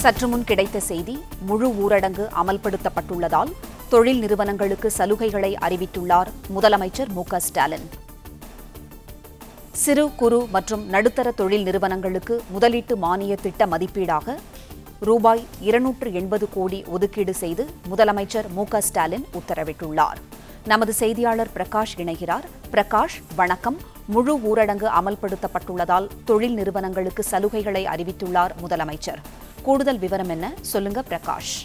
சற்று முன் கிடைத்த செய்தி முழு ஊரடங்கு அமல்படுத்தப்பட்டுள்ளதால் தொழில் நிறுவனங்களுக்கு சலுகைகளை அறிவித்துள்ளார் முதலமைச்சர் மு க ஸ்டாலின் சிறு குறு மற்றும் நடுத்தர தொழில் நிறுவனங்களுக்கு முதலீட்டு மானிய திட்ட மதிப்பீடாக ரூபாய் இருநூற்று எண்பது கோடி ஒதுக்கீடு செய்து முதலமைச்சர் மு க ஸ்டாலின் உத்தரவிட்டுள்ளார் நமது செய்தியாளர் பிரகாஷ் இணைகிறார் பிரகாஷ் வணக்கம் முழு ஊரடங்கு அமல்படுத்தப்பட்டுள்ளதால் தொழில் நிறுவனங்களுக்கு சலுகைகளை அறிவித்துள்ளார் முதலமைச்சர் கூடுதல் விவரம் என்ன சொல்லுங்க பிரகாஷ்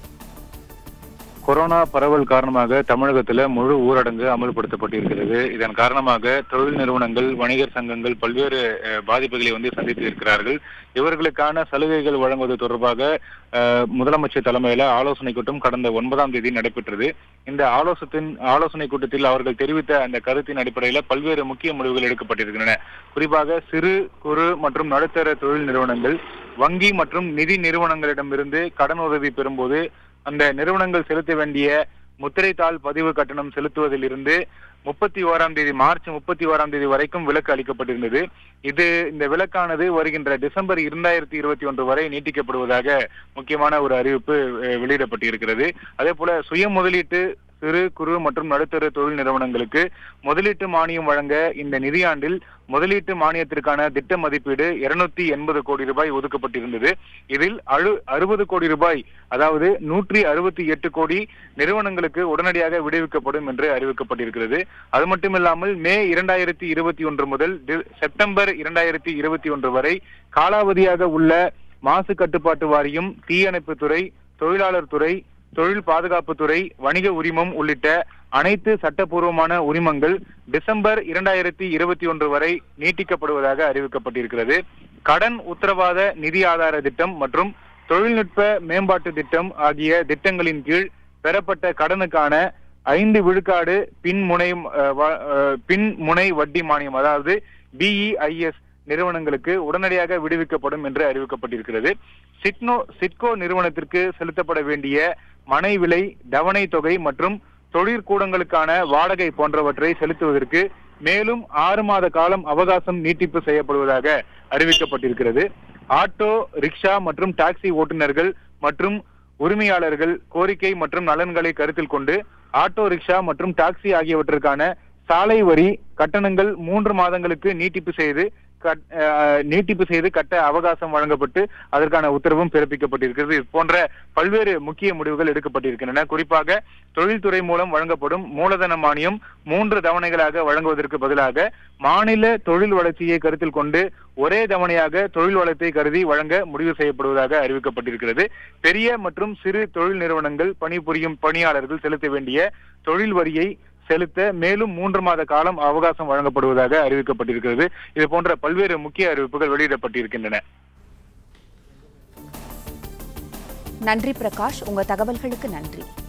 கொரோனா பரவல் காரணமாக தமிழகத்துல முழு ஊரடங்கு அமல்படுத்தப்பட்டிருக்கிறது இதன் காரணமாக தொழில் நிறுவனங்கள் வணிகர் சங்கங்கள் பல்வேறு அஹ், பாதிப்புகளை வந்து சந்தித்து இருக்கிறார்கள் இவர்களுக்கான சலுகைகள் வழங்குவது தொடர்பாக அஹ், முதலமைச்சர் தலைமையில ஆலோசனை கூட்டம் கடந்த ஒன்பதாம் தேதி நடைபெற்றது இந்த ஆலோசத்தின் ஆலோசனை கூட்டத்தில் அவர்கள் தெரிவித்த அந்த கருத்தின் அடிப்படையில பல்வேறு முக்கிய முடிவுகள் எடுக்கப்பட்டிருக்கின்றன குறிப்பாக சிறு குறு மற்றும் நடுத்தர தொழில் நிறுவனங்கள் வங்கி மற்றும் நிதி நிறுவனங்களிடமிருந்து கடன் உதவி பெறும்போது அந்த நிறுவனங்கள் செலுத்த வேண்டிய முத்திரைத்தாள் பதிவு கட்டணம் செலுத்துவதிலிருந்து முப்பத்தி ஓராம் தேதி மார்ச் முப்பத்தி ஓராம் தேதி வரைக்கும் விலக்கு அளிக்கப்பட்டிருந்தது இது இந்த விலக்கானது வருகின்ற டிசம்பர் இரண்டாயிரத்தி இருபத்தி ஒன்று வரை நீட்டிக்கப்படுவதாக முக்கியமான ஒரு அறிவிப்பு அஹ், வெளியிடப்பட்டிருக்கிறது அதே போல சுய முதலீட்டு சிறு குறு மற்றும் நடுத்தர தொழில் நிறுவனங்களுக்கு முதலீட்டு மானியம் வழங்க இந்த நிதியாண்டில் முதலீட்டு மானியத்திற்கான திட்ட மதிப்பீடு இருநூத்தி எண்பது கோடி ரூபாய் ஒதுக்கப்பட்டிருந்தது இதில் அழு அறுபது கோடி ரூபாய் அதாவது நூற்றி அறுபத்தி எட்டு கோடி நிறுவனங்களுக்கு உடனடியாக விடுவிக்கப்படும் என்று அறிவிக்கப்பட்டிருக்கிறது அது மட்டுமில்லாமல் மே இரண்டாயிரத்தி இருபத்தி ஒன்று முதல் டி- செப்டம்பர் இரண்டாயிரத்தி இருபத்தி ஒன்று வரை காலாவதியாக உள்ள மாசு கட்டுப்பாட்டு வாரியம் தீயணைப்புத்துறை தொழிலாளர் துறை தொழில் பாதுகாப்புத்துறை வணிக உரிமம் உள்ளிட்ட அனைத்து சட்டப்பூர்வமான உரிமங்கள் டிசம்பர் இரண்டாயிரத்தி இருபத்தி ஒன்று வரை நீட்டிக்கப்படுவதாக அறிவிக்கப்பட்டிருக்கிறது கடன் உத்தரவாத நிதி ஆதார திட்டம் மற்றும் தொழில்நுட்ப மேம்பாட்டு திட்டம் ஆகிய திட்டங்களின் கீழ் பெறப்பட்ட கடனுக்கான ஐந்து விழுக்காடு பின்முனை அஹ், வ- அஹ், பின்முனை வட்டி மானியம் அதாவது பிஇஐஎஸ் நிறுவனங்களுக்கு உடனடியாக விடுவிக்கப்படும் என்று அறிவிக்கப்பட்டிருக்கிறது சிட்னோ சிட்கோ நிறுவனத்திற்கு செலுத்தப்பட வேண்டிய மனை விலை தவணை தொகை மற்றும் தொழிற்கூடங்களுக்கான வாடகை போன்றவற்றை செலுத்துவதற்கு மேலும் ஆறு மாத காலம் அவகாசம் நீட்டிப்பு செய்யப்படுவதாக அறிவிக்கப்பட்டிருக்கிறது ஆட்டோ ரிக்ஷா மற்றும் டாக்ஸி ஓட்டுநர்கள் மற்றும் உரிமையாளர்கள் கோரிக்கை மற்றும் நலன்களை கருத்தில் கொண்டு ஆட்டோ ரிக்ஷா மற்றும் டாக்ஸி ஆகியவற்றிற்கான சாலை வரி கட்டணங்கள் மூன்று மாதங்களுக்கு நீட்டிப்பு செய்து கட்- அஹ், நீட்டிப்பு செய்து கட்ட அவகாசம் வழங்கப்பட்டு அதற்கான உத்தரவும் பிறப்பிக்கப்பட்டிருக்கிறது இது போன்ற பல்வேறு முக்கிய முடிவுகள் எடுக்கப்பட்டிருக்கின்றன குறிப்பாக தொழில்துறை மூலம் வழங்கப்படும் மூலதன மானியம் மூன்று தவணைகளாக வழங்குவதற்கு பதிலாக மாநில தொழில் வளர்ச்சியை கருத்தில் கொண்டு ஒரே தவணையாக தொழில் வளத்தை கருதி வழங்க முடிவு செய்யப்படுவதாக அறிவிக்கப்பட்டிருக்கிறது பெரிய மற்றும் சிறு தொழில் நிறுவனங்கள் பணிபுரியும் பணியாளர்கள் செலுத்த வேண்டிய தொழில் வரியை செலுத்த மேலும் மூன்று மாத காலம் அவகாசம் வழங்கப்படுவதாக அறிவிக்கப்பட்டிருக்கிறது இது போன்ற பல்வேறு முக்கிய அறிவிப்புகள் வெளியிடப்பட்டிருக்கின்றன நன்றி பிரகாஷ் உங்க தகவல்களுக்கு நன்றி